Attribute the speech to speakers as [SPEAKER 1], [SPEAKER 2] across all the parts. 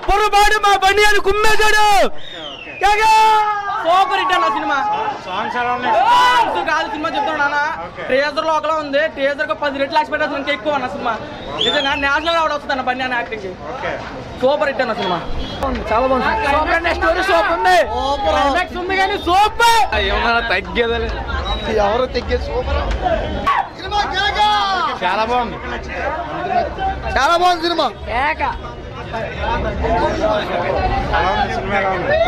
[SPEAKER 1] పొరపాటు మా బండి అని కుమ్మేశాడు
[SPEAKER 2] సూపర్ హిట్ అన్న సినిమా
[SPEAKER 3] సాంగ్స్ ఎలా ఉన్నాయి
[SPEAKER 2] సాంగ్స్ కాదు సినిమా చెప్తాడు అన్న ట్రేజర్ లో ఒకలా ఉంది ట్రేజర్ కు పది రెట్లు ఎక్స్పెక్ట్ ఇంకా ఎక్కువ అన్న సినిమా నిజంగా నేషనల్ అవార్డు వస్తుంది అన్న బండి అన్న యాక్టింగ్
[SPEAKER 3] ఓకే
[SPEAKER 2] సూపర్ హిట్ అన్న సినిమా
[SPEAKER 1] చాలా బాగుంది సూపర్ అనే స్టోరీ సూపర్ ఉంది క్లైమాక్స్ ఉంది కానీ సూపర్ ఏమన్నా తగ్గేదలే
[SPEAKER 4] ఎవరు తెగ్గే సూపర్
[SPEAKER 3] చాలా బాగుంది
[SPEAKER 4] చాలా బాగుంది సినిమా
[SPEAKER 3] ఎలా ఉంది సినిమా ఎలా ఉంది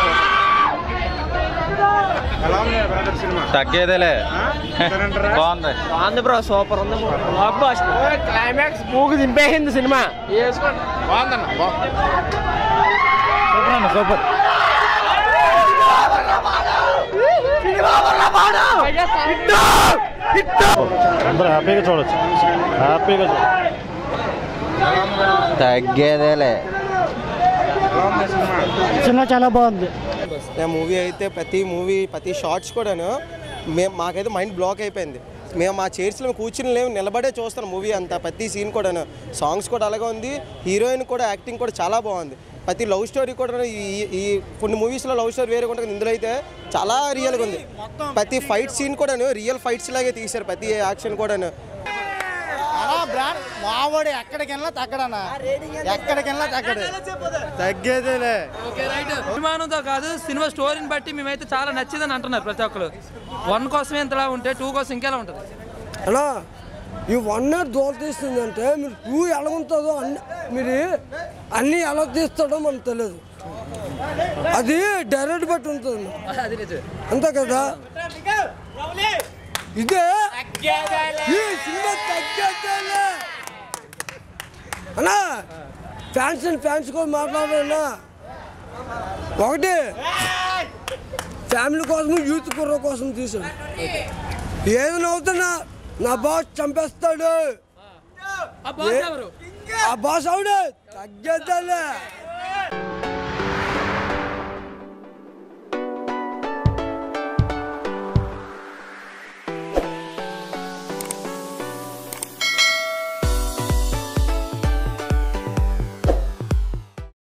[SPEAKER 3] ఎలా ఉంది బ్రదర్ సినిమా
[SPEAKER 5] తగ్గేదేలే
[SPEAKER 3] ఆ? సరేంటారా?
[SPEAKER 5] బాగుంది
[SPEAKER 1] బాగుంది బ్రో సూపర్ ఉంది బ్లాక్ బాస్టర్ క్లైమాక్స్ మూగు దింపేసింది సినిమా
[SPEAKER 3] బాగుందన్న బా-
[SPEAKER 5] సూపర్ అన్న సూపర్
[SPEAKER 6] అందరూ హ్యాపీగా చూడొచ్చు హ్యాపీగా చూడొచ్చు
[SPEAKER 5] తగ్గేదేలే
[SPEAKER 3] ఎలా ఉంది సినిమా
[SPEAKER 6] సినిమా చాలా బాగుంది
[SPEAKER 4] మూవీ అయితే ప్రతి మూవీ ప్రతి షార్ట్స్ కూడాను మేము మాకైతే మైండ్ బ్లాక్ అయిపోయింది మేము మా చైర్స్లో కూర్చుని లేవు నిలబడే చూస్తాను మూవీ అంతా ప్రతి సీన్ కూడాను సాంగ్స్ కూడా అలాగే ఉంది హీరోయిన్ కూడా యాక్టింగ్ కూడా చాలా బాగుంది ప్రతి లవ్ స్టోరీ కూడా ఈ ఈ కొన్ని మూవీస్లో లవ్ స్టోరీ వేరే ఉంటుంది ఇందులో అయితే చాలా రియల్గా ఉంది ప్రతి ఫైట్ సీన్ కూడాను రియల్ ఫైట్స్ లాగే తీశారు ప్రతి యాక్షన్ కూడాను
[SPEAKER 6] మావాడు ఎక్కడికి వెళ్ళినా తగ్గడనా ఎక్కడికి వెళ్ళినా తగ్గడు తగ్గేదేలే
[SPEAKER 7] అభిమానంతో కాదు సినిమా స్టోరీని బట్టి మేమైతే చాలా నచ్చిందని అంటున్నారు ప్రతి ఒక్కరు వన్ కోసం ఎంతలా ఉంటే టూ కోసం ఇంకెలా ఉంటుంది
[SPEAKER 8] అలా ఈ వన్ ఇయర్ దోల తీస్తుందంటే మీరు టూ ఎలా ఉంటుందో అన్ని మీరు అన్నీ ఎలా తీస్తాడో మనకు తెలియదు అది డైరెక్ట్ బట్టి ఉంటుంది
[SPEAKER 7] అది నిజమే
[SPEAKER 8] అంతే కదా ఇదే ఈ సినిమా తగ్గేదేలే. అన్నా ఫ్యాన్స్ అండ్ ఫ్యాన్స్ కూడా మాట్లాడన్నా ఒకటి ఫ్యామిలీ కోసం యూత్ కుర్ర కోసం తీసాడు ఏదైనా అవుతున్నా నా బాస్ చంపేస్తాడు
[SPEAKER 7] ఆ బాస్ ఎవరు
[SPEAKER 8] ఆ బాస్ ఆవిడ తగ్గేద్దాలే